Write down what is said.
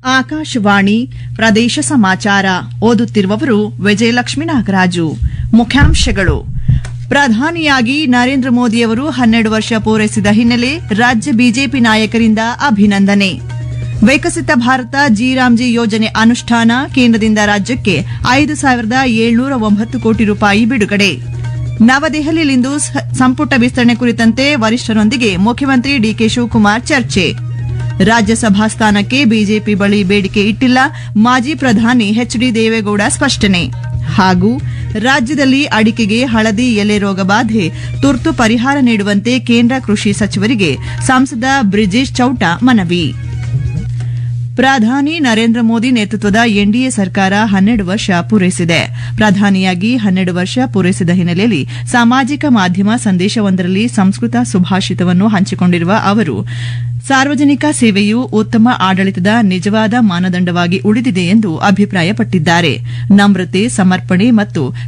ಆಕಾಶವಾಣಿ ಪ್ರದೇಶ ಸಮಾಚಾರ ಓದುತ್ತಿರುವವರು ವಿಜಯಲಕ್ಷ್ಮಿ ನಾಗರಾಜು ಮುಖ್ಯಾಂಶಗಳು ಪ್ರಧಾನಿಯಾಗಿ ನರೇಂದ್ರ ಮೋದಿಯವರು ಹನ್ನೆರಡು ವರ್ಷ ಪೂರೈಸಿದ ಹಿನ್ನೆಲೆ ರಾಜ್ಯ ಬಿಜೆಪಿ ನಾಯಕರಿಂದ ಅಭಿನಂದನೆ ವಿಕಸಿತ ಭಾರತ ಜಿರಾಮ್ಜಿ ಯೋಜನೆ ಅನುಷ್ಠಾನ ಕೇಂದ್ರದಿಂದ ರಾಜ್ಯಕ್ಕೆ ಐದು ಸಾವಿರದ ಏಳ್ನೂರ ಒಂಬತ್ತು ಕೋಟಿ ರೂಪಾಯಿ ಬಿಡುಗಡೆ ನವದೆಹಲಿಯಲ್ಲಿಂದು ಸ- ಸಂಪುಟ ವಿಸ್ತರಣೆ ಕುರಿತಂತೆ ವರಿಷ್ಠರೊಂದಿಗೆ ಮುಖ್ಯಮಂತ್ರಿ ಡಿಕೆ ಶಿವಕುಮಾರ್ ಚರ್ಚೆ ರಾಜ್ಯಸಭಾ ಸ್ಥಾನಕ್ಕೆ ಬಿಜೆಪಿ ಬಳಿ ಬೇಡಿಕೆ ಇಟ್ಟಿಲ್ಲ ಮಾಜಿ ಪ್ರಧಾನಿ ಎಚ್ಡಿ ದೇವೇಗೌಡ ಸ್ಪಷ್ಟನೆ ಹಾಗೂ ರಾಜ್ಯದಲ್ಲಿ ಅಡಿಕೆಗೆ ಹಳದಿ ಎಲೆ ರೋಗ ಬಾಧೆ ತುರ್ತು ಪರಿಹಾರ ನೀಡುವಂತೆ ಕೇಂದ್ರ ಕೃಷಿ ಸಚಿವರಿಗೆ ಸಂಸದ ಬ್ರಿಜೇಶ್ ಚೌಟ ಮನವಿ ಪ್ರಧಾನಿ ನರೇಂದ್ರ ಮೋದಿ ನೇತೃತ್ವದ ಎನ್ಡಿಎ ಸರ್ಕಾರ ಹನ್ನೆರಡು ವರ್ಷ ಪೂರೈಸಿದೆ ಪ್ರಧಾನಿಯಾಗಿ ಹನ್ನೆರಡು ವರ್ಷ ಪೂರೈಸಿದ ಹಿನ್ನೆಲೆಯಲ್ಲಿ ಸಾಮಾಜಿಕ ಮಾಧ್ಯಮ ಸಂದೇಶವೊಂದರಲ್ಲಿ ಸಂಸ್ಕೃತ ಸುಭಾಷಿತವನ್ನು ಹಂಚಿಕೊಂಡಿರುವ ಅವರು ಸಾರ್ವಜನಿಕ ಸೇವೆಯು ಉತ್ತಮ ಆಡಳಿತದ ನಿಜವಾದ ಮಾನದಂಡವಾಗಿ ಉಳಿದಿದೆ ಎಂದು ಅಭಿಪ್ರಾಯಪಟ್ಟಿದ್ದಾರೆ ನಮ್ರತೆ ಸಮರ್ಪಣೆ ಮತ್ತು